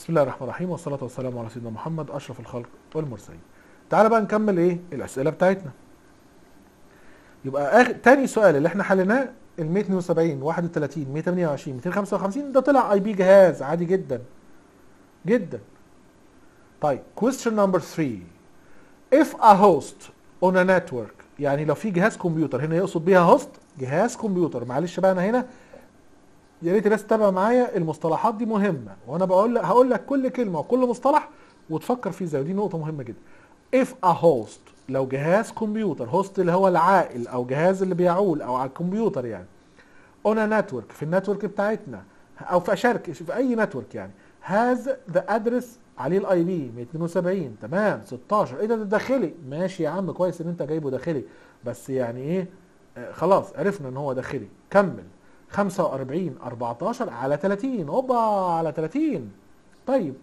بسم الله الرحمن الرحيم والصلاة والسلام على سيدنا محمد أشرف الخلق والمرسلين. تعالى بقى نكمل إيه الأسئلة بتاعتنا. يبقى آخر تاني سؤال اللي إحنا حليناه ال 172 31 128 255 ده طلع أي بي جهاز عادي جدا. جدا. طيب question number 3 if a host on a network يعني لو في جهاز كمبيوتر هنا يقصد بيها هوست جهاز كمبيوتر معلش بقى انا هنا يا ريت الناس تتابع معايا المصطلحات دي مهمه وانا بقول لك هقول لك كل كلمه وكل مصطلح وتفكر فيه ازاي ودي نقطه مهمه جدا if a host لو جهاز كمبيوتر هوست اللي هو العائل او جهاز اللي بيعول او على الكمبيوتر يعني on a network في النتورك بتاعتنا او في شركه في اي نتورك يعني has the address عليه الاي بي 272 تمام 16 ايه ده ده داخلي ماشي يا عم كويس ان انت جايبه داخلي بس يعني ايه آه خلاص عرفنا ان هو داخلي كمل 45 14 على 30 اوبا على 30 طيب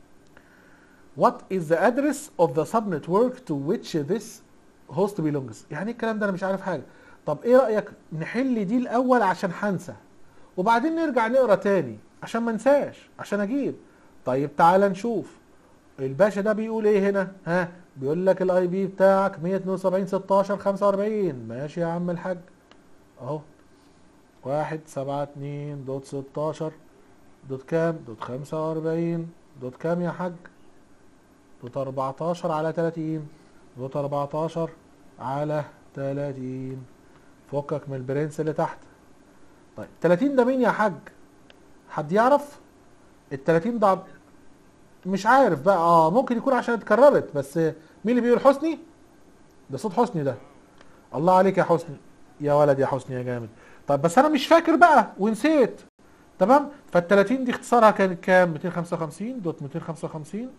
what is the address of the subnetwork to which this host belongs يعني الكلام ده انا مش عارف حاجه طب ايه رايك نحل دي الاول عشان هنسى وبعدين نرجع نقرا تاني عشان ما انساش عشان اجيب طيب تعالى نشوف الباشا ده بيقول ايه هنا ها بيقول لك الاي بي بتاعك 172 16 45 ماشي يا عم الحاج اهو واحد سبعة اتنين دوت ستاشر دوت كام دوت خمسة واربعين دوت كام يا حاج دوت اربعتاشر على تلاتين دوت اربعتاشر على تلاتين فكك من البرنس اللي تحت طيب تلاتين ده مين يا حاج حد يعرف التلاتين ده مش عارف بقى اه ممكن يكون عشان اتكررت بس مين اللي بيقول حسني ده صوت حسني ده الله عليك يا حسني يا ولد يا حسني يا جامد طيب بس انا مش فاكر بقى ونسيت تمام فال 30 دي اختصارها كانت كام 255 دوت 255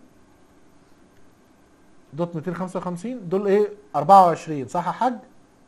دوت 255 دول ايه 24 صح يا حاج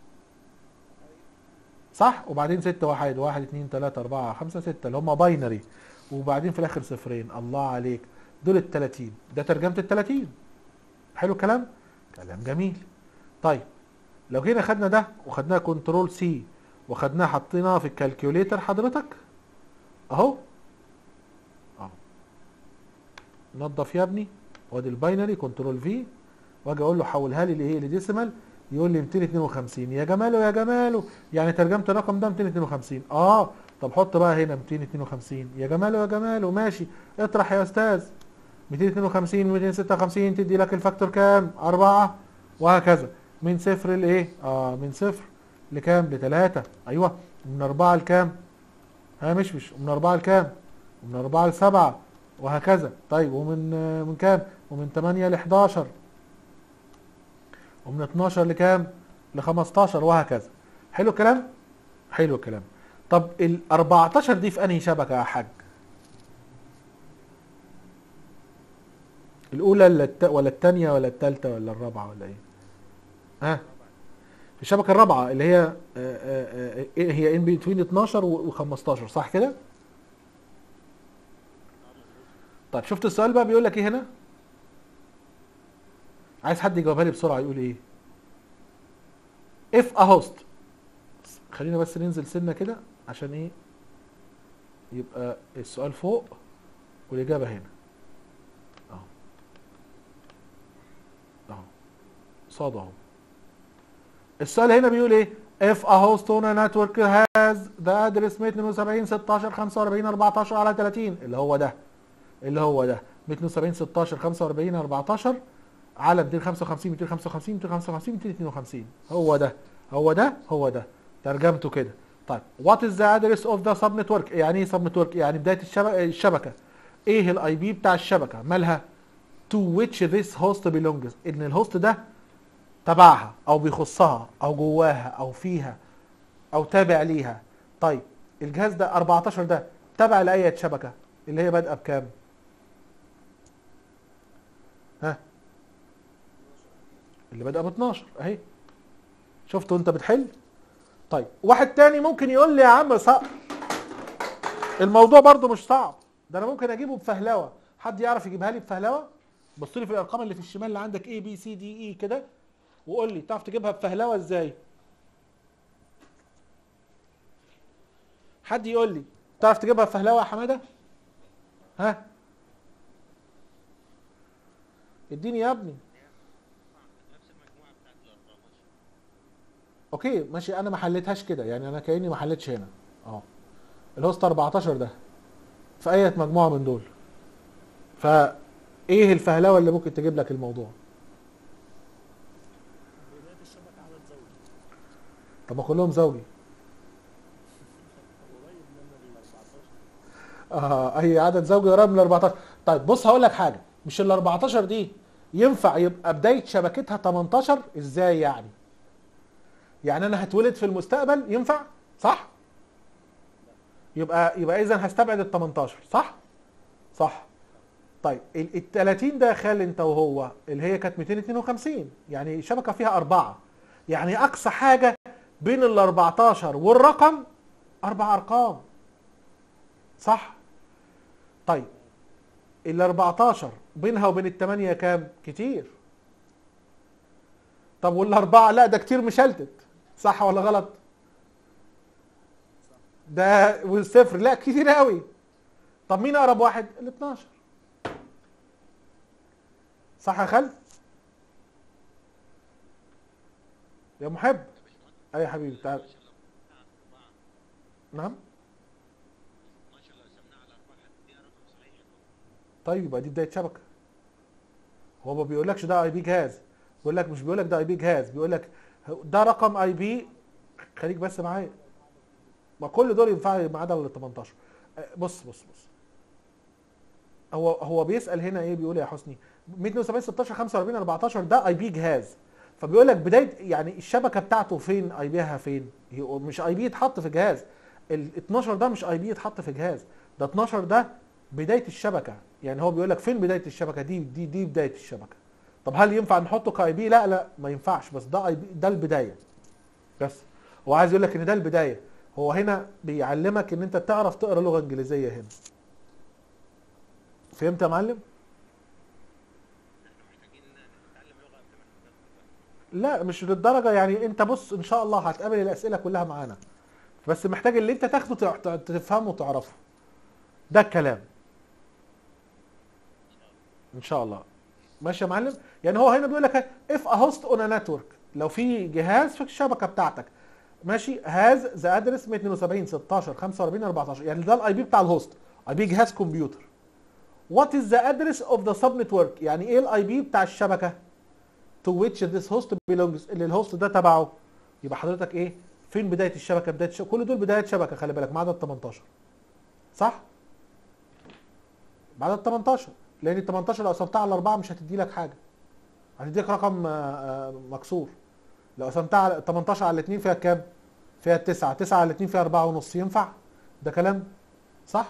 صح وبعدين 6 1 1 2 3 4 5 6 اللي هم باينري وبعدين في الاخر صفرين الله عليك دول ال 30 ده ترجمه ال 30 حلو الكلام كلام جميل طيب لو جينا خدنا ده وخدناه كنترول سي وخدناه حطيناه في الكالكوليتر حضرتك اهو اهو نضف يا ابني وادي الباينري كنترول في واجي اقول له حولها لي لايه لديسيمال يقول لي 252 يا جماله يا جماله يعني ترجمت الرقم ده 252 اه طب حط بقى هنا 252 يا جماله يا جماله ماشي اطرح يا استاذ 252 256 تدي لك الفاكتور كام 4 وهكذا من صفر لايه اه من صفر لكام لتلاتة ايوه من اربعة لكام ها مش مش من اربعة لكام ومن اربعة لسبعة وهكذا طيب ومن من كام ومن تمانية لحداشر ومن اتناشر لكام لخمستاشر وهكذا حلو الكلام حلو الكلام طب ال 14 دي في انهي شبكة يا حاج الاولى ولا الت... ولا الثانيه ولا الثالثه ولا الرابعه ولا ايه ها في الشبكه الرابعه اللي هي آآ آآ هي ان بتوين 12 و15 صح كده طيب شفت السؤال بقى بيقول لك ايه هنا عايز حد يجاوبها لي بسرعه يقول ايه if a host خلينا بس ننزل سنه كده عشان ايه يبقى السؤال فوق والاجابه هنا اهو اهو صاد اهو السؤال هنا بيقول ايه if a host on a network has the address 172 16 45 14 على 30 اللي هو ده اللي هو ده 172 16 45 14 على 255 255 255 252 هو ده هو ده هو ده ترجمته كده طيب what is the address of the subnetwork يعني ايه subnetwork يعني بدايه الشبكه الشبكه ايه الاي بي بتاع الشبكه مالها to which this host belongs ان الهوست ده تبعها او بيخصها او جواها او فيها او تابع ليها طيب الجهاز ده 14 ده تبع لاي شبكه اللي هي بادئه بكام ها اللي بادئه ب 12 اهي شفتوا انت بتحل طيب واحد تاني ممكن يقول لي يا عم صعب الموضوع برضو مش صعب ده انا ممكن اجيبه بفهلوه حد يعرف يجيبها لي بفهلوه بص لي في الارقام اللي في الشمال اللي عندك اي بي سي دي اي كده وقول لي تعرف تجيبها بفهلوه ازاي حد يقول لي تعرف تجيبها بفهلوه يا حماده ها اديني يا ابني نفس المجموعه بتاعت الارقام ماشي اوكي ماشي انا ما حليتهاش كده يعني انا كاني ما حليتش هنا اه الهوست 14 ده في اي مجموعه من دول فايه الفهلوه اللي ممكن تجيب لك الموضوع بداية الشبكة عدد زوجي طب ما كلهم زوجي قريب من ال 14 اه اي عدد زوجي قريب من ال 14 طيب بص هقول لك حاجه مش ال 14 دي ينفع يبقى بدايه شبكتها 18 ازاي يعني يعني انا هتولد في المستقبل ينفع صح يبقى يبقى اذا هستبعد ال 18 صح صح طيب ال ال 30 ده خال انت وهو اللي هي كانت 252 يعني شبكه فيها اربعه يعني اقصى حاجه بين ال 14 والرقم اربع ارقام صح طيب ال 14 بينها وبين الثمانية كام؟ كتير طب والأربعة لا ده كتير مشلتت صح ولا غلط؟ ده والصفر لا كتير قوي طب مين أقرب واحد؟ ال 12 صح يا خالد؟ يا محب يا باشمهندس أي يا حبيبي تعال 12 لو قسمناها على أربعة نعم 12 لو قسمناها على أربعة هتديها رقم صحيح طيب يبقى دي بدايه شبكه هو ما بيقولكش ده اي بي جهاز بيقول لك مش بيقول لك ده اي بي جهاز بيقول لك ده رقم اي بي خليك بس معايا ما كل دول ينفع ما عدا ال 18 أه، بص بص بص هو هو بيسال هنا ايه بيقول يا حسني 172 16 45 14 ده اي بي جهاز فبيقول لك بدايه يعني الشبكه بتاعته فين اي بيها فين هو مش اي بي يتحط في جهاز ال 12 ده مش اي بي يتحط في جهاز ده 12 ده بدايه الشبكه يعني هو بيقول لك فين بدايه الشبكه دي دي دي بدايه الشبكه طب هل ينفع نحطه كاي بي لا لا ما ينفعش بس ده اي بي ده البدايه بس هو عايز يقول لك ان ده البدايه هو هنا بيعلمك ان انت تعرف تقرا لغه انجليزيه هنا فهمت يا معلم احنا محتاجين نتعلم لغة قبل ما نبدأ لا مش للدرجه يعني انت بص ان شاء الله هتقابل الاسئله كلها معانا بس محتاج اللي انت تاخده تع- تع- تفهمه وتعرفه ده الكلام ان شاء الله ماشي يا معلم يعني هو هنا بيقول لك اف ا هوست اون ا نتورك لو في جهاز في الشبكه بتاعتك ماشي هاز ذا ادرس 172 16 45 14 يعني ده الاي بي بتاع الهوست اي بي جهاز كمبيوتر وات از ذا ادرس اوف ذا سب نتورك يعني ايه الاي بي بتاع الشبكه to which this host belongs اللي الهوست ده تبعه يبقى حضرتك ايه فين بدايه الشبكه بدايه الشبكة. كل دول بدايه شبكه خلي بالك ما عدا ال 18 صح ما عدا ال 18 لان ال 18 لو قسمتها على 4 مش هتدي لك حاجه هتديك رقم آه، آه، مكسور لو قسمتها على 18 على 2 فيها كام فيها 9 9 على 2 فيها 4 ونص ينفع ده كلام صح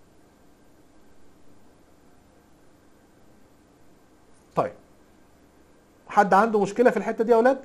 طيب حد عنده مشكله في الحته دي يا اولاد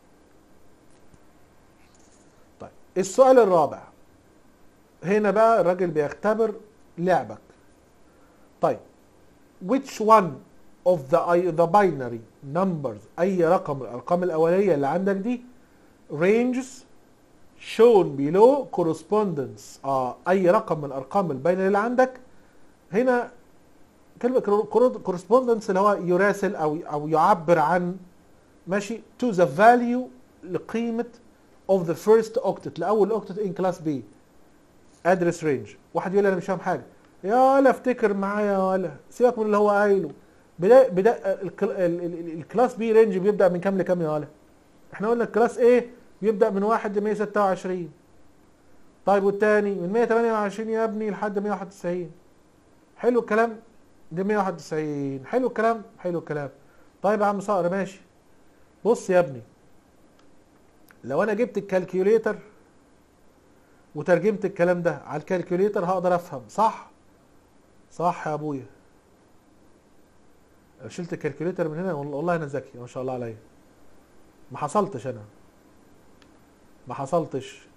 طيب السؤال الرابع هنا بقى الراجل بيختبر لعبك طيب which one of the the binary numbers اي رقم من الارقام الاوليه اللي عندك دي ranges shown below correspondence اه اي رقم من الارقام الباينري اللي عندك هنا كلمه correspondence اللي هو يراسل او او يعبر عن ماشي to the value لقيمه of the first octet لاول octet in class B address range واحد يقول لي انا مش فاهم حاجه يا ولا افتكر معايا يا ولا سيبك من اللي هو قايله بدا بدا الكل- ال- ال- ال- الكلاس بي رينج بيبدا من كام لكام يا ولا احنا قلنا الكلاس ايه بيبدا من 1 ل 126 طيب والتاني من 128 يا ابني لحد 191 حلو الكلام ده 191 حلو الكلام حلو الكلام طيب يا عم صقر ماشي بص يا ابني لو انا جبت الكالكيوليتر وترجمت الكلام ده على الكالكوليتر هقدر افهم صح صح يا ابويا لو شلت الكالكوليتر من هنا والله والله انا ذكي ما شاء الله عليا ما حصلتش انا ما حصلتش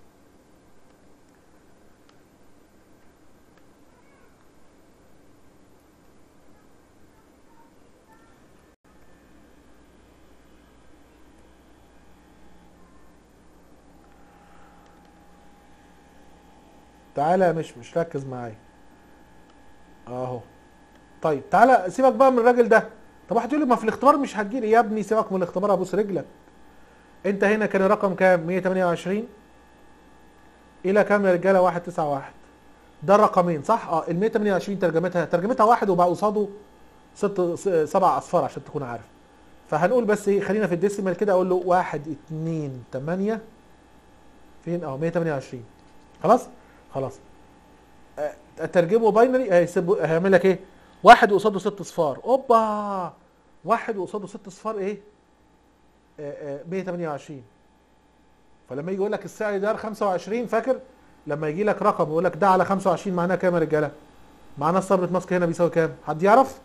تعالى يا مش مش ركز معايا اهو طيب تعالى سيبك بقى من الراجل ده طب واحد يقول لي ما في الاختبار مش هتجيلي يا ابني سيبك من الاختبار ابوس رجلك انت هنا كان الرقم كام 128 الى كام يا رجاله 191 ده الرقمين صح اه ال 128 ترجمتها ترجمتها واحد وبقى قصاده ست س- سبع اصفار عشان تكون عارف فهنقول بس ايه خلينا في الديسيمال كده اقول له 1 2 8 فين اه 128 خلاص خلاص آه، اترجمه باينري هيسيب هيعمل لك ايه واحد قصاده ست اصفار اوبا واحد قصاده ست اصفار ايه آه، آه، 128 فلما يجي يقول لك السعر ده 25 فاكر لما يجي لك رقم يقول لك ده على 25 معناه كام يا رجاله معناه الصبرة ماسك هنا بيساوي كام حد يعرف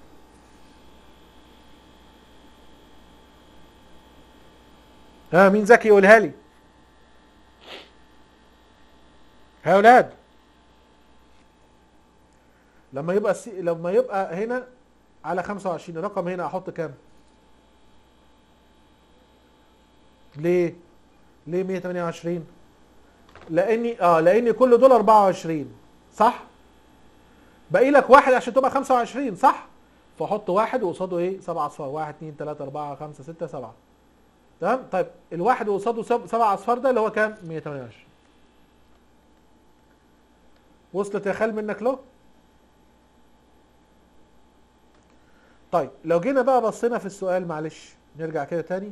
ها مين ذكي يقولها لي ها يا اولاد لما يبقى السي... لما يبقى هنا على 25 الرقم هنا احط كام ليه ليه 128 لاني اه لاني كل دول 24 صح باقي لك واحد عشان تبقى 25 صح فاحط واحد وقصاده ايه سبع اصفار 1 2 3 4 5 6 7 تمام طيب الواحد قصاده سب- سبع اصفار ده اللي هو كام 128 وصلت يا خال منك له طيب لو جينا بقى بصينا في السؤال معلش نرجع كده تاني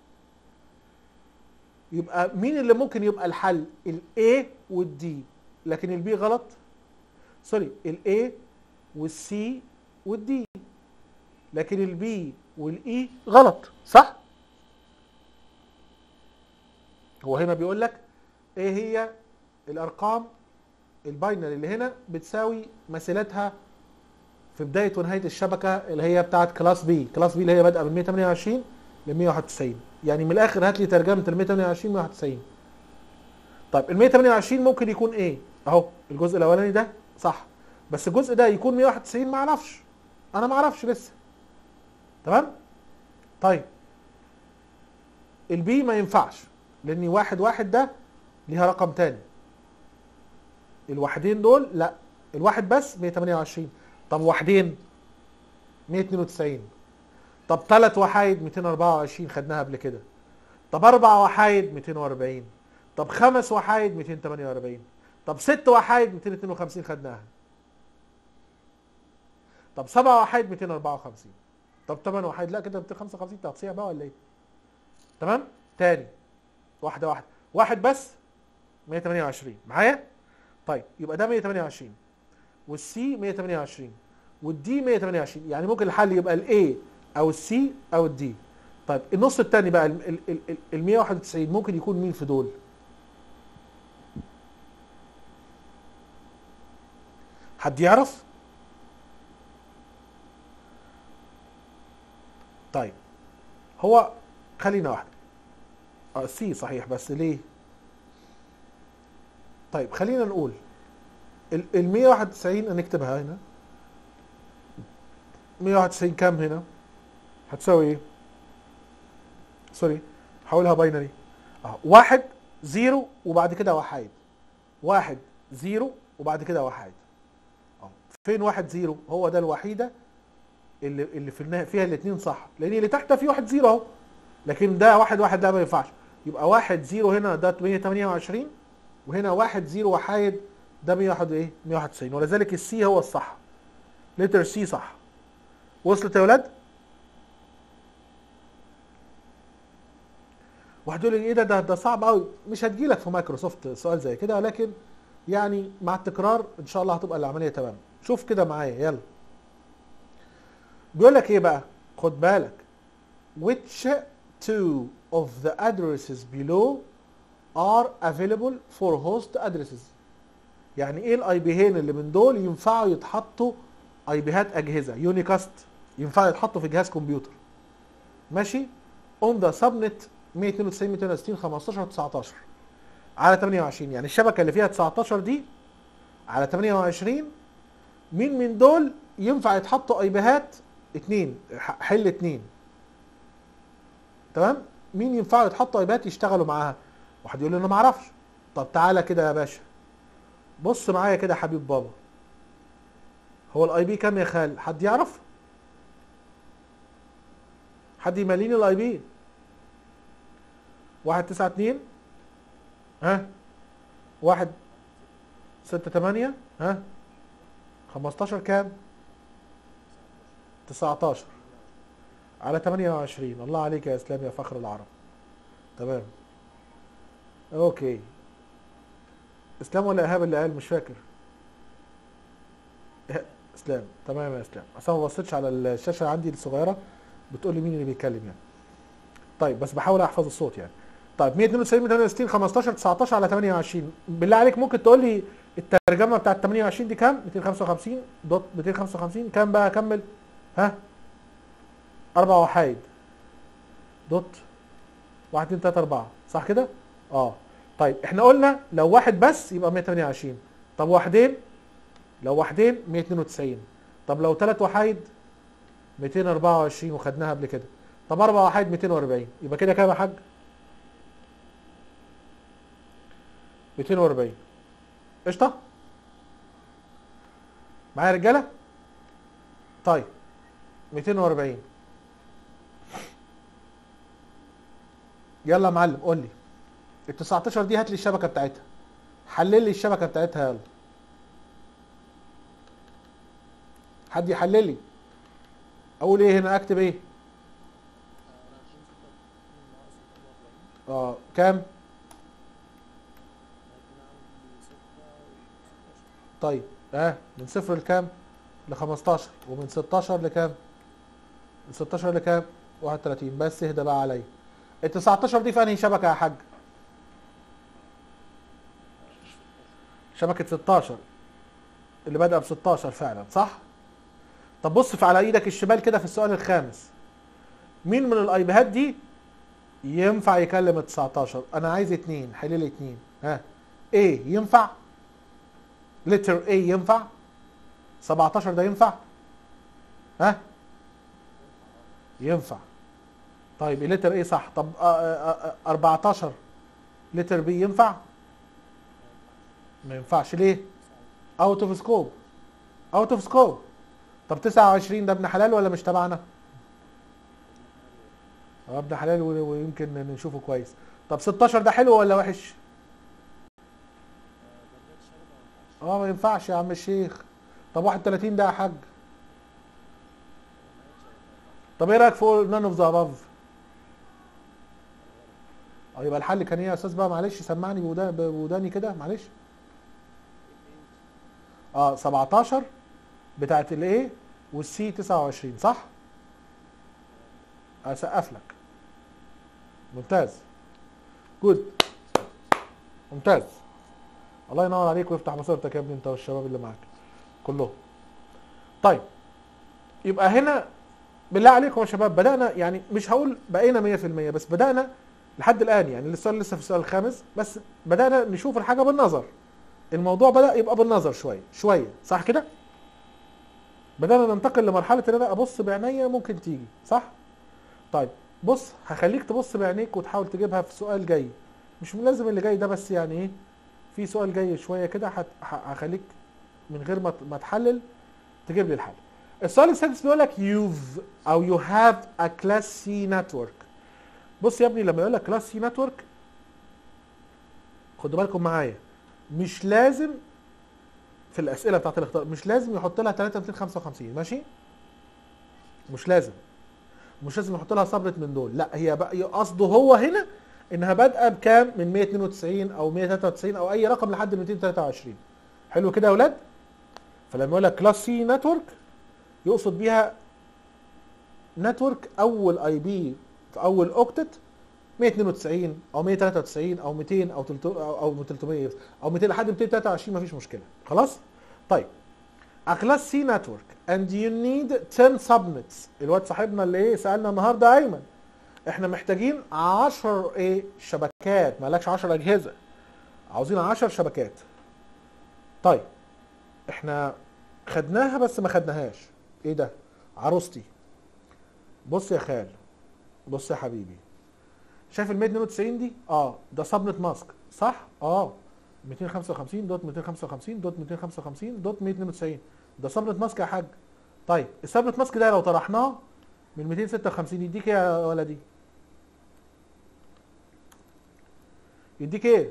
يبقى مين اللي ممكن يبقى الحل الاي والدي لكن البي غلط سوري الاي والسي والدي لكن البي والاي غلط صح هو هنا بيقول لك ايه هي الارقام الباينري اللي هنا بتساوي مثيلتها في بدايه ونهايه الشبكه اللي هي بتاعه كلاس بي كلاس بي اللي هي بادئه من 128 ل 191 يعني من الاخر هات لي ترجمه ال 128 191 طيب ال 128 ممكن يكون ايه اهو الجزء الاولاني ده صح بس الجزء ده يكون 191 ما اعرفش انا ما اعرفش لسه تمام طيب البي ما ينفعش لان واحد واحد ده ليها رقم تاني الواحدين دول لا الواحد بس 128 طب واحدين 192 طب ثلاث وحايد 224 خدناها قبل كده طب اربع وحايد 240 طب خمس وحايد 248 طب ست وحايد 252 خدناها طب سبع وحايد 254 طب ثمان وحايد لا كده 255 تقطيع بقى ولا ايه تمام تاني واحده واحده واحد بس 128 معايا طيب يبقى ده 128 والسي 128 والدي 128 يعني ممكن الحل يبقى الاي او السي او الدي طيب النص الثاني بقى ال ال- ال- ال- ال 191 ممكن يكون مين في دول حد يعرف طيب هو خلينا واحده اه سي صحيح بس ليه طيب خلينا نقول ال ال 191 نكتبها هنا 191 كام هنا هتساوي ايه سوري حولها باينري اه واحد زيرو وبعد كده وحايد واحد زيرو وبعد كده وحايد اه فين واحد زيرو هو ده الوحيده اللي اللي في النهايه فيها الاثنين صح لان اللي تحت ده فيه واحد زيرو اهو لكن ده واحد واحد ده ما ينفعش يبقى واحد زيرو هنا ده 128 وهنا واحد زيرو وحايد ده 101 ايه 191 ولذلك السي هو الصح لتر سي صح وصلت يا ولاد واحد يقول لي ايه ده ده ده صعب قوي مش هتجيلك في مايكروسوفت سؤال زي كده ولكن يعني مع التكرار ان شاء الله هتبقى العمليه تمام شوف كده معايا يلا بيقول لك ايه بقى خد بالك which two of the addresses below are available for host addresses يعني ايه الاي بيهين اللي من دول ينفعوا يتحطوا اي بيهات اجهزه يونيكاست ينفعوا يتحطوا في جهاز كمبيوتر ماشي اون ذا سبنت 192 260 15 19 على 28 يعني الشبكه اللي فيها 19 دي على 28 مين من دول ينفع يتحطوا اي بيهات اتنين ح- حل اتنين تمام مين ينفعوا يتحطوا اي بيهات يشتغلوا معاها واحد يقول لي انا ما اعرفش طب تعالى كده يا باشا بص معايا كده يا حبيب بابا هو الاي بي كام يا خال حد يعرف حد يمليني الاي بي واحد تسعة اتنين ها واحد ستة تمانية ها خمستاشر كام تسعتاشر على تمانية وعشرين الله عليك يا اسلام يا فخر العرب تمام اوكي اسلام ولا ايهاب اللي قال مش فاكر إيه- اسلام تمام يا اسلام اصل أنا ما بصيتش على الشاشه عندي الصغيره بتقول لي مين اللي بيتكلم يعني طيب بس بحاول احفظ الصوت يعني طيب 192 268 15 19 على 28 بالله عليك ممكن تقول لي الترجمه بتاعت 28 دي كام 255 دوت 255 كام بقى اكمل ها اربع وحايد دوت واحد اتنين تلاته اربعه صح كده اه طيب احنا قلنا لو واحد بس يبقى 128 طب واحدين لو واحدين 192 طب لو ثلاث وحايد 224 وخدناها قبل كده طب اربع وحايد 240 يبقى كده كام يا حاج 240 قشطه معايا يا رجاله طيب 240 يلا يا معلم قول لي ال 19 دي هات لي الشبكه بتاعتها حلل لي الشبكه بتاعتها يلا حد يحلل لي اقول ايه هنا اكتب ايه اه كام طيب اه من صفر لكام ل 15 ومن 16 لكام من 16 لكام 31 بس اهدى بقى عليا ال 19 دي في انهي شبكه يا حاج شبكه 16 اللي بدأ ب 16 فعلا صح طب بص في على ايدك الشمال كده في السؤال الخامس مين من الايباد دي ينفع يكلم ال 19 انا عايز اتنين حل لي اتنين ها ايه ينفع لتر ايه ينفع 17 ده ينفع ها ينفع طيب لتر ايه صح طب آه، آه، آه، 14 لتر بي ينفع ما ينفعش ليه اوت اوف سكوب اوت اوف سكوب طب 29 ده ابن حلال ولا مش تبعنا اه ابن حلال و- ويمكن نشوفه كويس طب 16 ده حلو ولا وحش اه ما ينفعش يا عم الشيخ طب 31 ده يا حاج طب ايه رايك في نون اوف ذا اباف اه يبقى الحل كان ايه يا استاذ بقى معلش سمعني بودا- بوداني كده معلش اه 17 بتاعت الايه والسي 29 صح اسقف لك ممتاز جود ممتاز الله ينور عليك ويفتح بصيرتك يا ابني انت والشباب اللي معاك كلهم طيب يبقى هنا بالله عليكم يا شباب بدأنا يعني مش هقول بقينا 100% بس بدأنا لحد الآن يعني السؤال لسه في السؤال الخامس بس بدأنا نشوف الحاجة بالنظر الموضوع بدأ يبقى بالنظر شوية شوية صح كده؟ بدأنا ننتقل لمرحلة ان انا ابص بعينيا ممكن تيجي صح؟ طيب بص هخليك تبص بعينيك وتحاول تجيبها في سؤال جاي مش لازم اللي جاي ده بس يعني ايه في سؤال جاي شوية كده هت- ه- هخليك من غير ما ت- ما تحلل تجيب لي الحل السؤال السادس بيقول لك you've او you have a class C network بص يا ابني لما يقول لك كلاس سي نتورك خدوا بالكم معايا مش لازم في الاسئله بتاعت الاختيار مش لازم يحط لها 3255 ماشي مش لازم مش لازم يحط لها صبرة من دول لا هي بقى قصده هو هنا انها بادئه بكام من 192 او 193 او اي رقم لحد 223 حلو كده يا اولاد فلما يقول لك كلاس سي نتورك يقصد بيها نتورك اول اي بي في اول اوكتت 192 او 193 او 200 او 300 او أو 300 او 200 لحد 223 مفيش مشكله خلاص طيب a class C network and you need 10 subnets الواد صاحبنا اللي ايه سالنا النهارده ايمن احنا محتاجين 10 ايه شبكات مالكش 10 اجهزه عاوزين 10 شبكات طيب احنا خدناها بس ما خدناهاش ايه ده عروستي بص يا خال بص يا حبيبي شايف ال 192 دي اه ده سبنت ماسك صح اه 255 دوت 255 دوت 255 دوت 192 ده سبنت ماسك يا حاج طيب السبنت ماسك ده لو طرحناه من 256 يديك ايه يا ولدي يديك ايه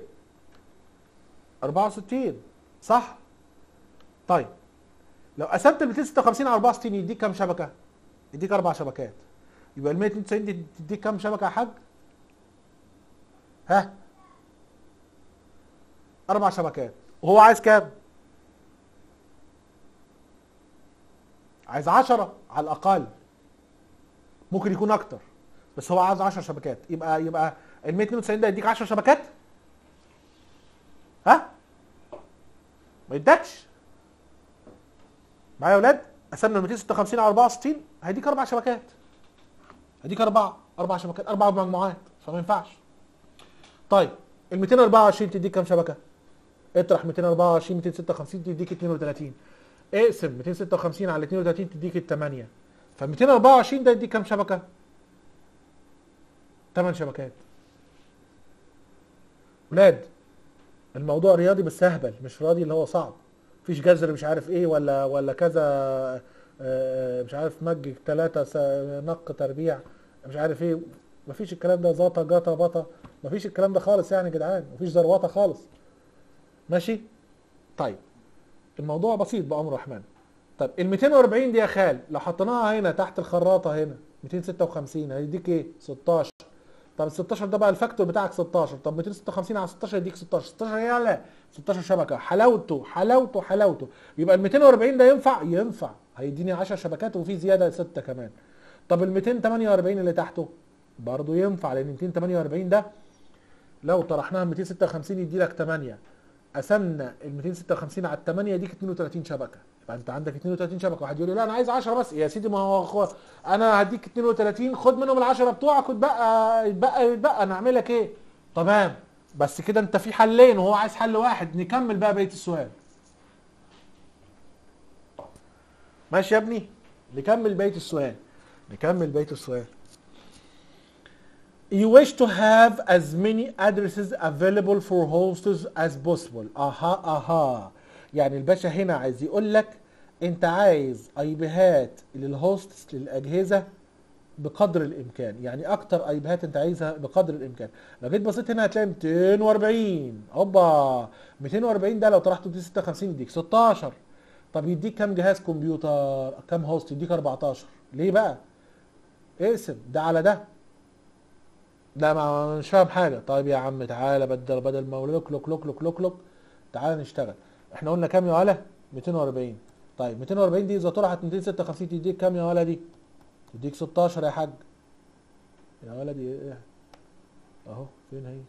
64 صح طيب لو قسمت ال 256 على 64 يديك كام شبكه يديك اربع شبكات يبقى ال 192 دي تديك كام شبكه يا حاج ها اربع شبكات وهو عايز كام عايز 10 على الاقل ممكن يكون اكتر بس هو عايز 10 شبكات يبقى يبقى ال 192 ده يديك 10 شبكات ها ما يدكش معايا يا اولاد قسمنا ال 256 على 64 هيديك اربع شبكات هيديك اربعه اربع شبكات اربع مجموعات فما ينفعش طيب ال 224 تديك كام شبكه اطرح 224 256 تديك 32 اقسم 256 على 32 تديك ال 8 ف 224 ده يديك كام شبكه 8 شبكات ولاد الموضوع رياضي بس اهبل مش رياضي اللي هو صعب مفيش جذر مش عارف ايه ولا ولا كذا آه، مش عارف مج ثلاثة نق تربيع مش عارف ايه مفيش الكلام ده زاطة جاطة بطة مفيش الكلام ده خالص يعني يا جدعان مفيش زروطة خالص ماشي طيب الموضوع بسيط بأمر الرحمن طيب ال 240 دي يا خال لو حطيناها هنا تحت الخراطة هنا 256 هيديك ايه 16 طب ال 16 ده بقى الفاكتور بتاعك 16 طب 256 على 16 يديك 16 16 ايه لا 16 شبكه حلاوته حلاوته حلاوته يبقى ال 240 ده ينفع ينفع هيديني 10 شبكات وفي زياده 6 كمان طب ال 248 اللي تحته برضه ينفع لان 248 ده لو طرحناها 256 يدي لك 8 قسمنا ال 256 على 8 يديك 32 شبكه يبقى انت عندك 32 شبكه واحد يقول لي لا انا عايز 10 بس يا سيدي ما هو أخو انا هديك 32 خد منهم ال 10 بتوعك وتبقى يتبقى يتبقى انا اعمل لك ايه؟ تمام بس كده انت في حلين وهو عايز حل واحد نكمل بقى بقيه السؤال ماشي يا ابني نكمل بقيه السؤال نكمل بقيه السؤال You wish to have as many addresses available for hosts as possible. اها اها يعني الباشا هنا عايز يقول لك انت عايز اي بيهات للهوستس للاجهزه بقدر الامكان يعني اكتر اي بيهات انت عايزها بقدر الامكان لو جيت بصيت هنا هتلاقي 240 اوبا 240 ده لو طرحته 256 يديك 16 طب يديك كام جهاز كمبيوتر كام هوست يديك 14 ليه بقى اقسم ده على ده لا ما مش فاهم حاجه طيب يا عم تعالى بدل بدل ما لوك لوك لوك لوك لوك لوك تعالى نشتغل احنا قلنا كام يا ولا 240 طيب 240 دي اذا طرحت 256 تديك كام يا ولا دي تديك 16 يا حاج يا ولدي ايه اهو فين هي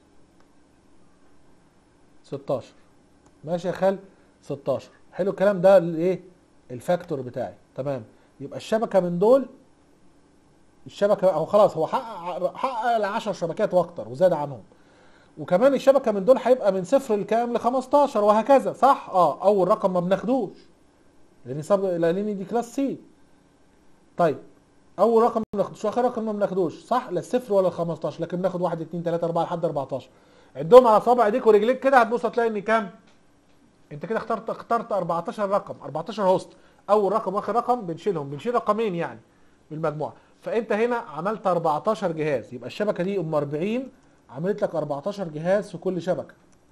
16 ماشي يا خال 16 حلو الكلام ده الايه الفاكتور بتاعي تمام يبقى الشبكه من دول الشبكه او خلاص هو حقق حقق ال 10 شبكات واكتر وزاد عنهم وكمان الشبكه من دول هيبقى من صفر لكام ل 15 وهكذا صح اه اول رقم ما بناخدوش لان صب... لان دي كلاس سي طيب اول رقم ما بناخدوش واخر رقم ما بناخدوش صح لا الصفر ولا ال 15 لكن بناخد 1 2 3 4 لحد 14 عدهم على صابع ايديك ورجليك كده هتبص هتلاقي ان كام انت كده اخترت اخترت 14 رقم 14 هوست اول رقم واخر رقم بنشيلهم بنشيل رقمين يعني من المجموعه فانت هنا عملت 14 جهاز يبقى الشبكه دي ام 40 عملت لك 14 جهاز في كل شبكه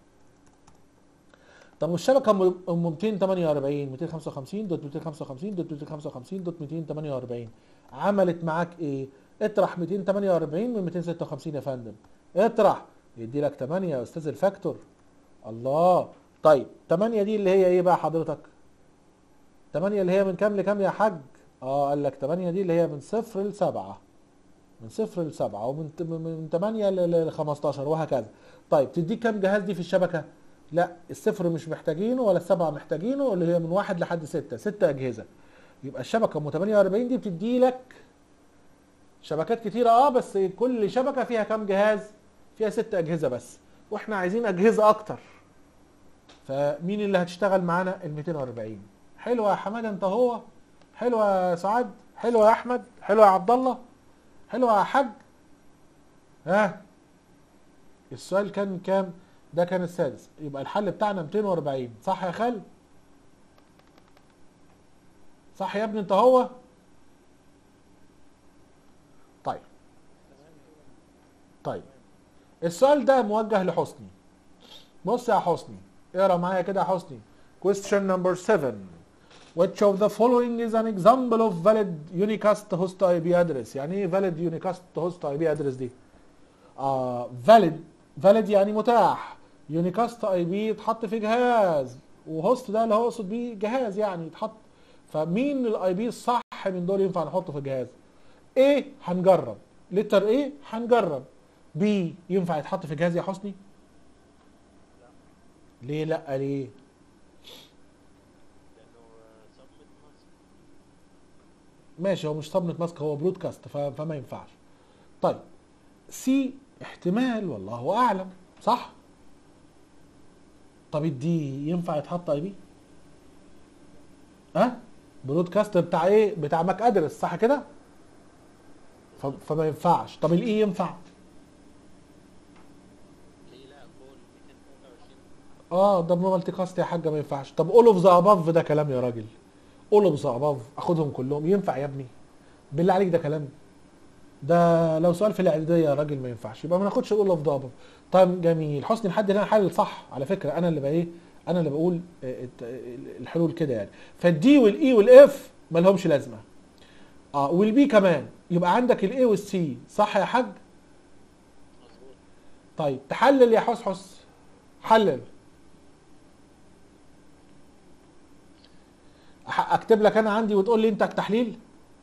طب والشبكه ام ام 248 255 دوت 255 دوت 255 دوت 248 عملت معاك ايه اطرح 248 من 256 يا فندم اطرح يدي لك 8 يا استاذ الفاكتور الله طيب 8 دي اللي هي ايه بقى حضرتك 8 اللي هي من كام لكام يا حاج اه قال لك 8 دي اللي هي من صفر ل 7 من صفر ل 7 ومن ت- من 8 ل 15 وهكذا طيب تديك كام جهاز دي في الشبكه لا الصفر مش محتاجينه ولا السبعه محتاجينه اللي هي من واحد لحد ستة ستة اجهزه يبقى الشبكه ام 48 دي بتدي لك شبكات كتيره اه بس كل شبكه فيها كام جهاز فيها ست اجهزه بس واحنا عايزين اجهزه اكتر فمين اللي هتشتغل معانا ال 240 حلوه يا حماده انت هو حلوه يا سعاد حلوه يا احمد حلوه يا عبد الله حلوه يا حاج ها السؤال كان كام ده كان السادس يبقى الحل بتاعنا 240 صح يا خال صح يا ابني انت هو طيب السؤال ده موجه لحسني بص يا حسني اقرا معايا كده يا حسني question number 7 which of the following is an example of valid unicast host IP address يعني ايه valid unicast host IP address دي آه valid valid يعني متاح unicast IP يتحط في جهاز وهوست ده اللي هو اقصد بيه جهاز يعني يتحط فمين الاي بي الصح من دول ينفع نحطه في الجهاز ايه هنجرب لتر ايه هنجرب بي ينفع يتحط في جهاز يا حسني ليه لا ليه لانه سبمت ماسك ماشي هو مش صبنة ماسك هو برودكاست ف- فما ينفعش طيب سي احتمال والله اعلم صح طب الدي ينفع يتحط اي بي ها برودكاست بتاع ايه بتاع ماك ادرس صح كده ف- فما ينفعش طب الاي ينفع ليه لا كول 223 اه ده مالتي كاست يا حاجه ما ينفعش طب اول اوف ذا اباف ده كلام يا راجل اول اوف ذا اباف اخدهم كلهم ينفع يا ابني بالله عليك ده كلام ده لو سؤال في الاعداديه يا راجل ما ينفعش يبقى ما ناخدش اول اوف ذا اباف طيب جميل حسني لحد هنا حل صح على فكره انا اللي بقى ايه انا اللي بقول آه، الت- الحلول كده يعني فالدي والاي والاف ما لهمش لازمه اه والبي كمان يبقى عندك الاي والسي صح يا حاج مظبوط طيب تحلل يا حسحس حلل أح- اكتب لك انا عندي وتقول لي انت التحليل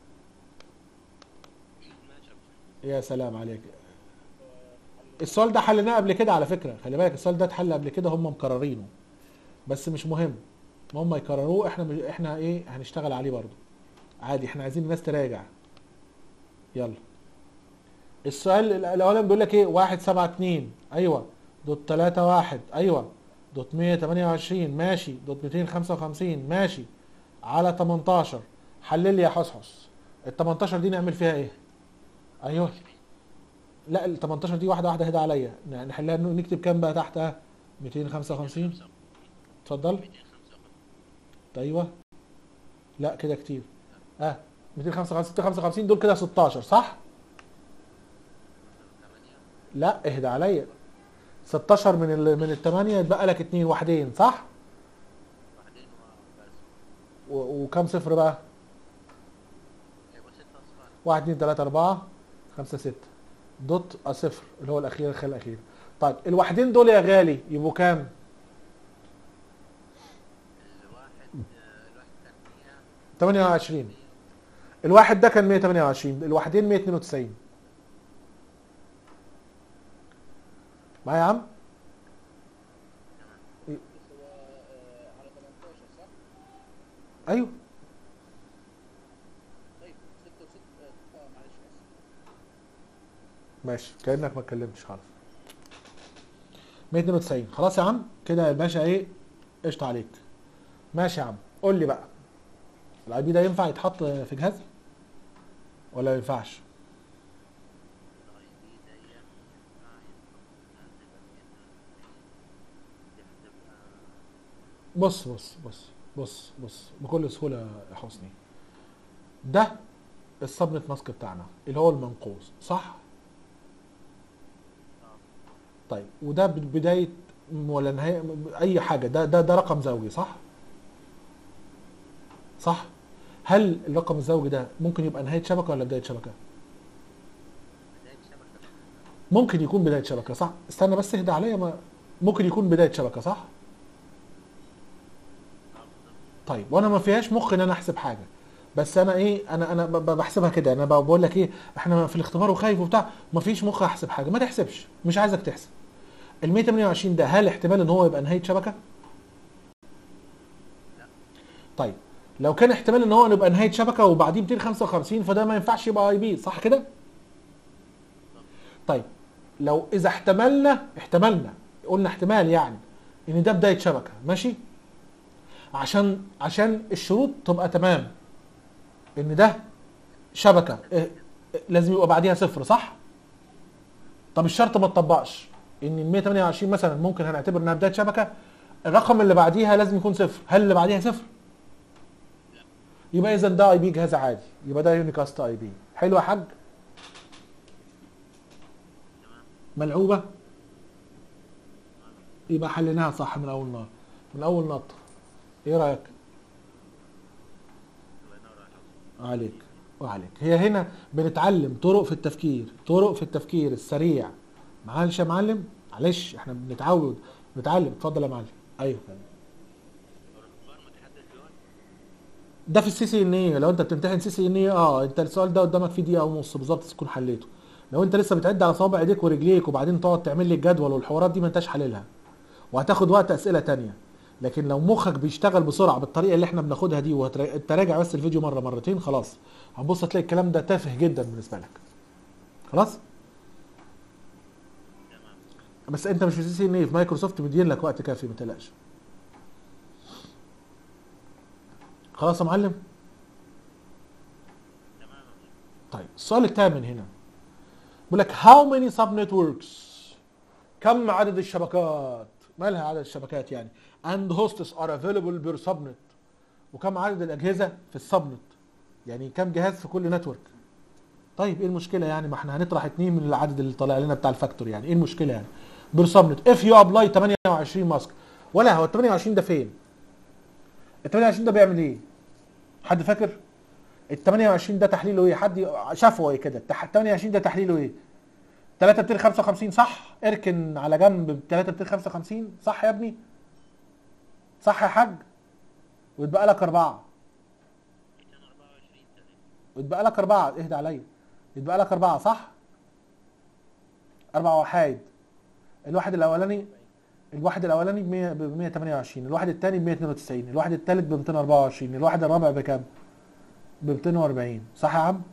ماشي يا سلام عليك السؤال ده حلناه قبل كده على فكره خلي بالك السؤال ده اتحل قبل كده هم مكررينه بس مش مهم هم يكرروه احنا مش احنا ايه هنشتغل عليه برضو عادي احنا عايزين الناس تراجع يلا السؤال ال- الاولاني بيقول لك ايه واحد سبعة اتنين ايوه دوت تلاتة واحد ايوه دوت مية تمانية وعشرين ماشي دوت ميتين خمسة وخمسين ماشي على تمنتاشر حلل لي يا حصحص ال 18 دي نعمل فيها ايه ايوه لا ال 18 دي واحده واحده هدا عليا ن- نحلها إنه نكتب كام بقى تحتها 255 اتفضل 255 ايوه لا كده كتير اه 255 255 دول كده 16 صح 8 لا اهدى عليا 16 من ال من الثمانيه يتبقى لك اتنين واحدين صح واحدين وبس و- وكم صفر بقى يبقى 6 اصفار 1 2 3 4 5 6 دوت صفر اللي هو الاخير الخير الاخير طيب الواحدين دول يا غالي يبقوا كام الواحد آه، الواحد كان 100 28 الواحد ده كان 128 الواحدين 192 معايا يا عم بس هو آه، على 18 صح؟ ايوه طيب 6 و6 اه معلش اسف ماشي كانك ما اتكلمتش خالص 192 خلاص يا عم كده يا باشا ايه قشطه عليك ماشي يا عم قول لي بقى الاي بي ده ينفع يتحط في جهاز ولا ما ينفعش الاي بي ده ينفع يتحط دي هتبقى بص بص بص بص بص بكل سهوله يا حسني ده السبنت ماسك بتاعنا اللي هو المنقوص صح طيب وده ب- بدايه ولا نهايه اي حاجه ده ده ده رقم زوجي صح صح هل الرقم الزوجي ده ممكن يبقى نهايه شبكه ولا بدايه شبكه بداية شبكة ممكن يكون بدايه شبكه صح استنى بس اهدى عليا ما ممكن يكون بدايه شبكه صح طيب وانا ما فيهاش مخ ان انا احسب حاجه بس انا ايه انا انا ب- ب- بحسبها كده انا ب- بقول لك ايه احنا في الاختبار وخايف وبتاع ما فيش مخ احسب حاجه ما تحسبش مش عايزك تحسب ال 128 ده هل احتمال ان هو يبقى نهايه شبكه طيب لو كان احتمال ان هو يبقى نهايه شبكه وبعديه 255 فده ما ينفعش يبقى اي بي صح كده طيب لو اذا احتملنا احتملنا قلنا احتمال يعني ان ده بدايه شبكه ماشي عشان عشان الشروط تبقى تمام ان ده شبكه إيه، إيه، لازم يبقى بعديها صفر صح طب الشرط ما اتطبقش ان ال 128 مثلا ممكن هنعتبر انها بدايه شبكه الرقم اللي بعديها لازم يكون صفر هل اللي بعديها صفر يبقى اذا ده اي بي جهاز عادي يبقى ده يونيكاست اي بي حلو يا حاج ملعوبه يبقى حليناها صح من اول نار من اول نطه ايه رايك الله ينور على الحظ عليك وعليك هي هنا بنتعلم طرق في التفكير طرق في التفكير السريع معلش يا معلم معلش احنا بنتعود بنتعلم اتفضل يا معلم ايوه الاخبار متحدث دول ده في السي سي ان ايه لو انت بتمتحن سي سي ان ايه اه انت السؤال ده قدامك فيه دقيقه ونص بالظبط تكون حليته لو انت لسه بتعد على صوابع ايديك ورجليك وبعدين تقعد تعمل لي الجدول والحوارات دي ما انتش حللها وهتاخد وقت اسئله تانية لكن لو مخك بيشتغل بسرعه بالطريقه اللي احنا بناخدها دي وتراجع بس الفيديو مره مرتين خلاص هتبص هتلاقي الكلام ده تافه جدا بالنسبه لك خلاص تمام بس انت مش في سي سي ان ايه في مايكروسوفت مدين لك وقت كافي ما تقلقش خلاص يا معلم تمام يا مدير. طيب السؤال الثامن هنا بيقول لك how many sub networks كم عدد الشبكات مالها عدد الشبكات يعني and hosts are available per subnet وكم عدد الاجهزه في السبنت يعني كم جهاز في كل نتورك طيب ايه المشكله يعني ما احنا هنطرح اتنين من العدد اللي طالع لنا بتاع الفاكتور يعني ايه المشكله يعني بير سبنت اف يو ابلاي 28 ماسك ولا هو ال 28 ده فين ال 28 ده بيعمل ايه حد فاكر ال 28 ده تحليله ايه حد شافه ايه كده التح- ال 28 ده تحليله ايه 3 255 صح اركن على جنب 3 255 صح يا ابني صح يا حاج ويتبقى لك اربعه 224 تقريبا ويتبقى لك اربعه اهدى عليا يتبقى لك اربعه صح اربع وحايد الواحد الاولاني الواحد الاولاني ب 100 ب 128 الواحد الثاني ب 192 الواحد الثالث ب 224 الواحد الرابع بكام ب 240 صح يا عم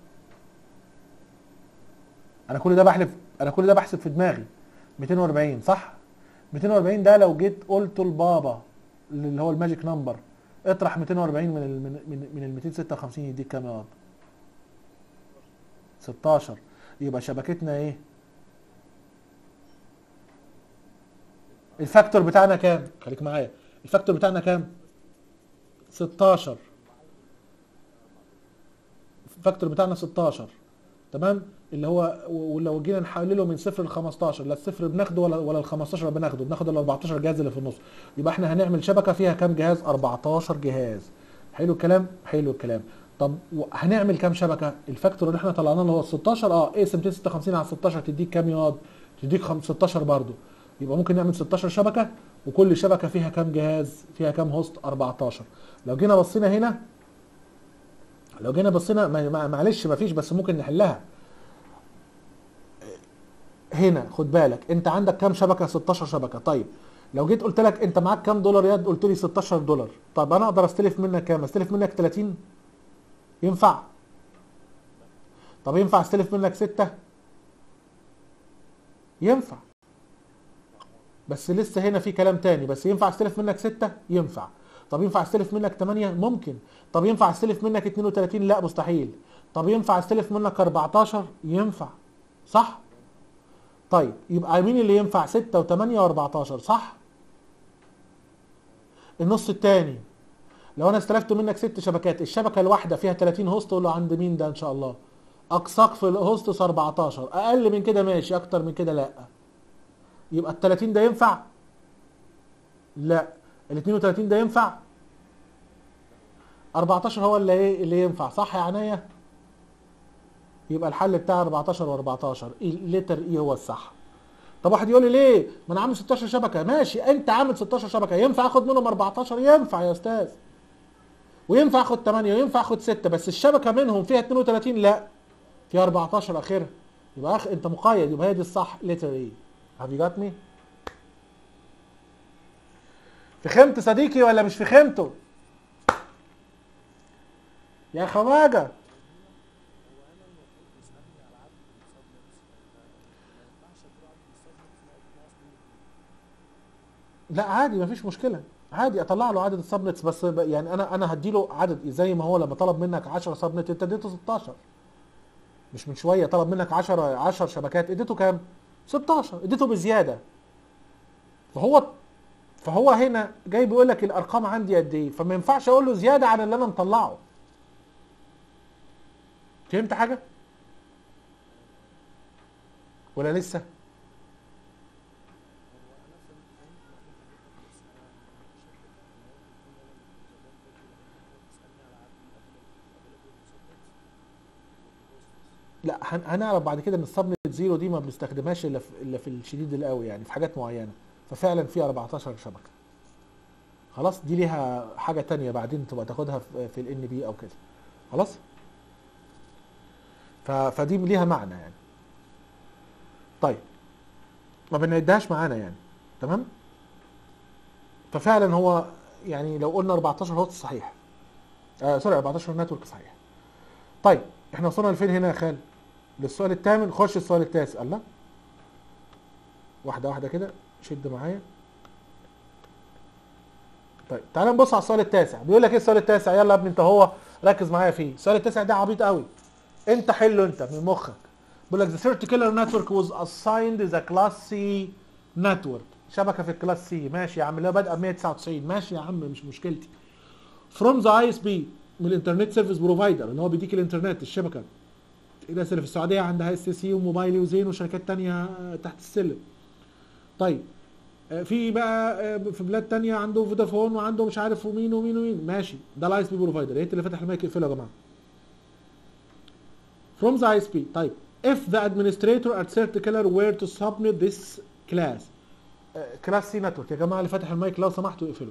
انا كل ده بحلف انا كل ده بحسب في دماغي 240 صح 240 ده لو جيت قلت لبابا اللي هو الماجيك نمبر اطرح 240 من ال من من, من ال 256 يديك كام يا واد 16 يبقى شبكتنا ايه الفاكتور بتاعنا كام خليك معايا الفاكتور بتاعنا كام 16 الفاكتور بتاعنا 16 تمام اللي هو و- ولو جينا نحلله من صفر ل 15 لا الصفر بناخده ولا ولا ال 15 بناخده بناخد ال 14 جهاز اللي في النص يبقى احنا هنعمل شبكه فيها كام جهاز 14 جهاز حلو الكلام حلو الكلام طب و- هنعمل كام شبكه الفاكتور اللي احنا طلعناه اللي هو ال 16 اه اقسم 256 على 16 تديك كام ياض تديك خم- 16 برضو يبقى ممكن نعمل 16 شبكه وكل شبكه فيها كام جهاز فيها كام هوست 14 لو جينا بصينا هنا لو جينا بصينا ما- ما- معلش ما فيش بس ممكن نحلها هنا خد بالك انت عندك كام شبكه 16 شبكه طيب لو جيت قلت لك انت معاك كام دولار يد قلت لي 16 دولار طب انا اقدر استلف منك كام استلف منك 30 ينفع طب ينفع استلف منك 6 ينفع بس لسه هنا في كلام تاني بس ينفع استلف منك 6 ينفع طب ينفع استلف منك 8 ممكن طب ينفع استلف منك 32 لا مستحيل طب ينفع استلف منك 14 ينفع صح طيب يبقى مين اللي ينفع 6 و8 و14 صح النص التاني لو انا استلفت منك ست شبكات الشبكه الواحده فيها 30 هوست اقول له عند مين ده ان شاء الله اقصاك في الهوستس 14 اقل من كده ماشي اكتر من كده لا يبقى ال 30 ده ينفع لا ال 32 ده ينفع 14 هو اللي ايه اللي ينفع صح يا عناية يبقى الحل بتاع 14 و14 الليتر اي هو الصح طب واحد يقول لي ليه ما انا عامل 16 شبكه ماشي انت عامل 16 شبكه ينفع اخد منهم 14 ينفع يا استاذ وينفع اخد 8 وينفع اخد 6 بس الشبكه منهم فيها 32 لا فيها 14 اخرها يبقى أخ... انت مقيد يبقى هي دي الصح ليتر اي have you got me فهمت صديقي ولا مش فهمته يا خواجه لا عادي مفيش مشكله عادي اطلع له عدد السبنتس بس ب- يعني انا انا هديله عدد زي ما هو لما طلب منك 10 سبنت انت اديته 16 مش من شويه طلب منك 10 10 شبكات اديته كام 16 اديته بزياده فهو فهو هنا جاي بيقول لك الارقام عندي قد ايه فما ينفعش اقول له زياده عن اللي انا مطلعه فهمت حاجه ولا لسه لا هن- هنعرف بعد كده ان السبنت زيرو دي ما بنستخدمهاش الا في الا في الشديد القوي يعني في حاجات معينه ففعلا في 14 شبكه خلاص دي ليها حاجه تانية بعدين تبقى تاخدها في- في الان بي او كده خلاص ف- فدي ليها معنى يعني طيب ما بنعدهاش معانا يعني تمام ففعلا هو يعني لو قلنا 14 هوت صحيح آه سوري 14 نتورك صحيح طيب احنا وصلنا لفين هنا يا خال للسؤال الثامن خش السؤال التاسع الله واحده واحده كده شد معايا طيب تعال نبص على السؤال التاسع بيقول لك ايه السؤال التاسع يلا يا ابني انت هو ركز معايا فيه السؤال التاسع ده عبيط قوي انت حله انت من مخك بيقول لك the third killer network was assigned the class C network شبكه في الكلاس سي ماشي يا عم اللي هو بادئه ب 199 ماشي يا عم مش مشكلتي from the ISP من الانترنت سيرفيس بروفايدر ان هو بيديك الانترنت الشبكه الناس اللي في السعوديه عندها اس سي وموبايلي وزين وشركات تانية تحت السلم طيب آه، في بقى آه، في بلاد تانية عنده فودافون وعنده مش عارف ومين ومين ومين ماشي ده الاي اس بي بروفايدر يا ريت اللي فتح المايك يقفله يا جماعه from the ISP طيب if the administrator at particular were to submit this class كلاس سي نتورك يا جماعه اللي فاتح المايك لو سمحتوا اقفلوا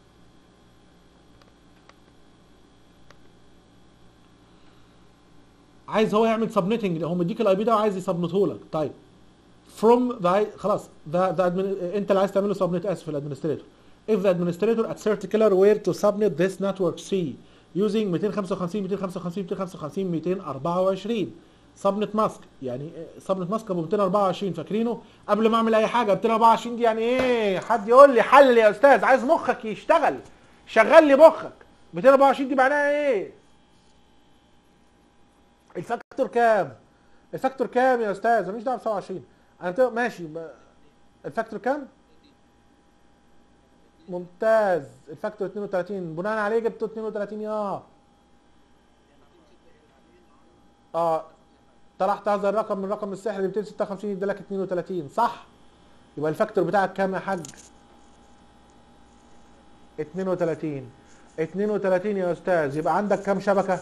عايز هو يعمل سبنيتنج هو مديك الاي بي ده وعايز يسبنته لك طيب from the خلاص the, the admin, انت اللي عايز تعمله سبنت اسف الادمنستريتور if the administrator at particular were to subnet this network C using 255 255 255 224 سبنت ماسك يعني سبنت ماسك ابو 224 فاكرينه قبل ما اعمل اي حاجه 224 دي يعني ايه حد يقول لي حل يا استاذ عايز مخك يشتغل شغل لي مخك 224 دي معناها ايه الفاكتور كام الفاكتور كام يا استاذ ماليش دعوه ب 27 انا بتبقى ماشي ب... الفاكتور كام ممتاز الفاكتور 32 بناء عليه جبت 32 يا اه طرحت هذا الرقم من الرقم السحري 256 يديلك 32 صح يبقى الفاكتور بتاعك كام يا حاج 32 32 يا استاذ يبقى عندك كام شبكه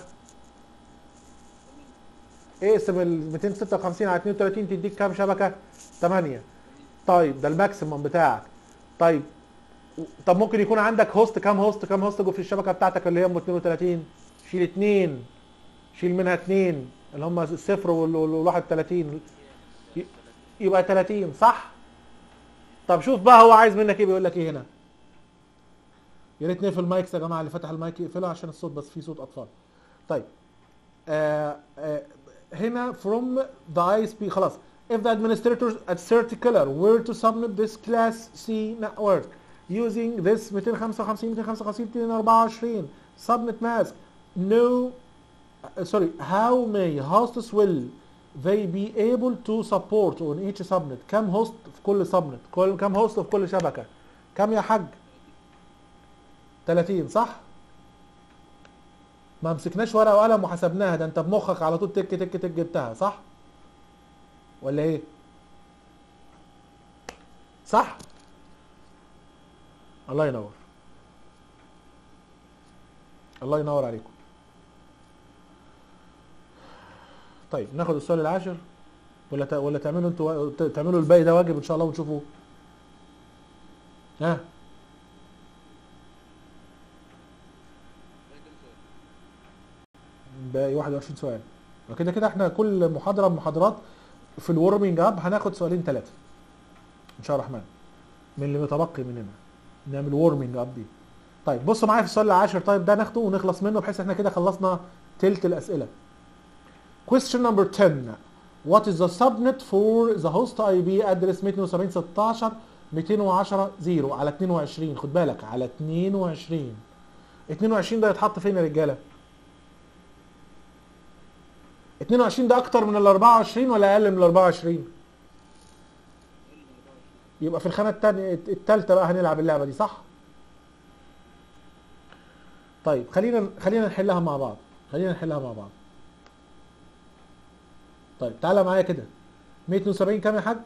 اقسم ال 256 على 32 تديك كام شبكه 8 طيب ده الماكسيمم بتاعك طيب طب ممكن يكون عندك هوست كام هوست كام هوست جو في الشبكه بتاعتك اللي هي ام 32 شيل 2 شيل منها 2 اللي هم الصفر وال وال- وال 31 ي- يبقى 30 صح طب شوف بقى هو عايز منك ايه بيقول لك ايه هنا يا ريت نقفل المايكس يا جماعه اللي فتح المايك يقفله عشان الصوت بس في صوت اطفال طيب آه آه هنا from the ISP خلاص if the administrators at particular were to submit this class C network using this 255 255 224 subnet mask no uh, sorry how many hosts will they be able to support on each subnet كم هوست في كل subnet كل كم هوست في كل شبكة كم يا حاج 30 صح ما مسكناش ورقه وقلم وحسبناها ده انت بمخك على طول تك تك تك جبتها صح ولا ايه صح الله ينور الله ينور عليكم طيب ناخد السؤال العاشر ولا ت... ولا تعملوا انتوا ت- تعملوا الباقي ده واجب ان شاء الله ونشوفه ها باقي 21 سؤال وكده كده احنا كل محاضره من المحاضرات في الورمنج اب هناخد سؤالين ثلاثه ان شاء الله الرحمن من اللي متبقي مننا نعمل ورمنج اب دي طيب بصوا معايا في السؤال العاشر طيب ده ناخده ونخلص منه بحيث احنا كده خلصنا تلت الاسئله question number 10 what is the subnet for the host IP address 270 16 210 0 على 22 خد بالك على 22 22 ده يتحط فين يا رجاله 22 ده اكتر من ال 24 ولا اقل من ال 24 يبقى في الخانه الثانيه الثالثه بقى هنلعب اللعبه دي صح طيب خلينا خلينا نحلها مع بعض خلينا نحلها مع بعض طيب تعالى معايا كده 172 كام يا حاج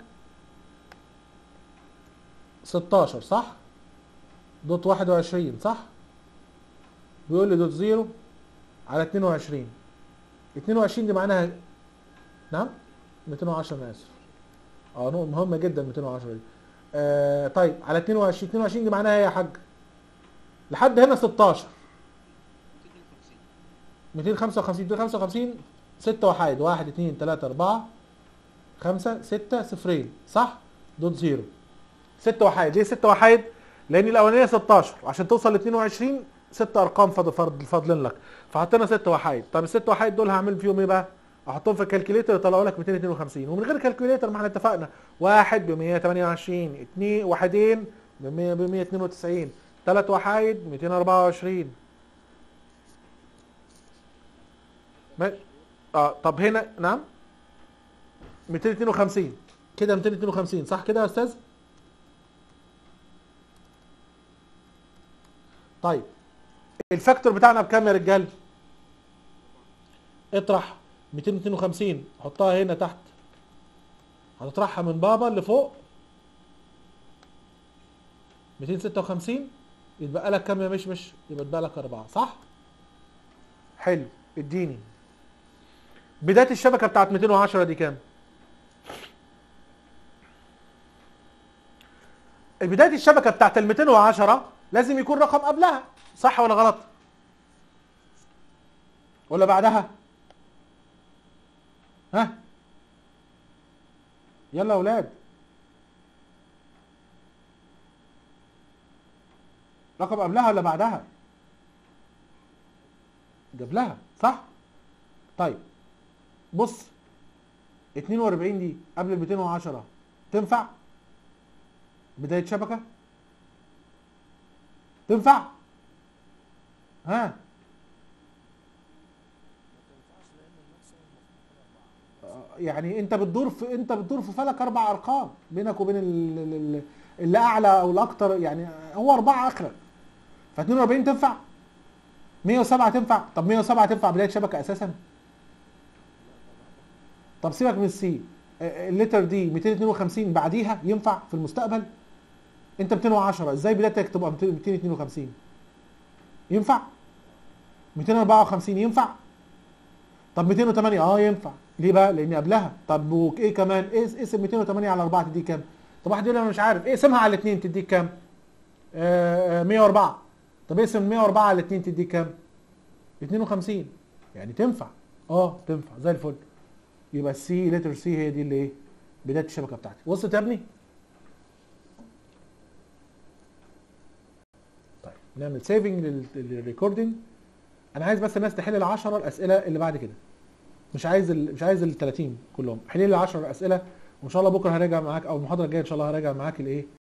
16 صح دوت 21 صح بيقول لي دوت 0 على 22 22 دي معناها نعم 210 انا اسف اه نقطة مهمة جدا 210 دي آه طيب على 22 22 دي معناها ايه يا حاج؟ لحد هنا 16 252 255 255 6 وحايد 1 2 3 4 5 6 صفرين صح؟ دوت زيرو 6 وحايد ليه 6 وحايد؟ لان الاولانيه 16 عشان توصل ل 22 ست ارقام فاضل فاضل فاضلين لك فحطينا 6 وحايد طب ال 6 وحايد دول هعمل فيهم ايه بقى؟ احطهم في الكالكوليتر يطلعوا لك 252 ومن غير كالكوليتر ما احنا اتفقنا واحد ب 128 اثنين واحدين ب 100 ب 192 ثلاث وحايد 224 ما... اه طب هنا نعم 252 كده 252 صح كده يا استاذ طيب الفاكتور بتاعنا بكام يا رجال اطرح 252 حطها هنا تحت هتطرحها من بابا اللي فوق 256 يتبقى لك كام يا مشمش يبقى يتبقى لك أربعة صح حلو اديني بداية الشبكة بتاعت 210 دي كام بداية الشبكة بتاعت ال 210 لازم يكون رقم قبلها صح ولا غلط ولا بعدها ها يلا يا اولاد رقم قبلها ولا بعدها قبلها صح طيب بص 42 دي قبل ال 210 تنفع بداية شبكة تنفع ها يعني انت بتدور في انت بتدور في فلك اربع ارقام بينك وبين ال- ال- ال- اللي اعلى او الاكتر يعني هو اربعه اخرك ف 42 تنفع 107 تنفع طب 107 تنفع بدايه شبكه اساسا طب سيبك من السي الليتر دي 252 بعديها ينفع في المستقبل انت 210 ازاي بدايتك تبقى 252 ينفع 254 ينفع طب 208 اه ينفع ليه بقى لان قبلها طب وايه كمان ايه اسم 208 على 4 تديك كام طب واحد يقول انا مش عارف ايه اسمها على 2 تديك كام آه آه، 104 طب اسم 104 على 2 تديك كام 52 يعني تنفع اه تنفع زي الفل يبقى السي لتر سي هي دي اللي ايه بدايه الشبكه بتاعتي وصلت يا ابني طيب نعمل سيفنج للريكوردنج انا عايز بس الناس تحل ال 10 الاسئله اللي بعد كده مش عايز ال... مش عايز ال 30 كلهم حل لي ال 10 اسئله وان شاء الله بكره هراجع معاك او المحاضره الجايه ان شاء الله هراجع معاك الايه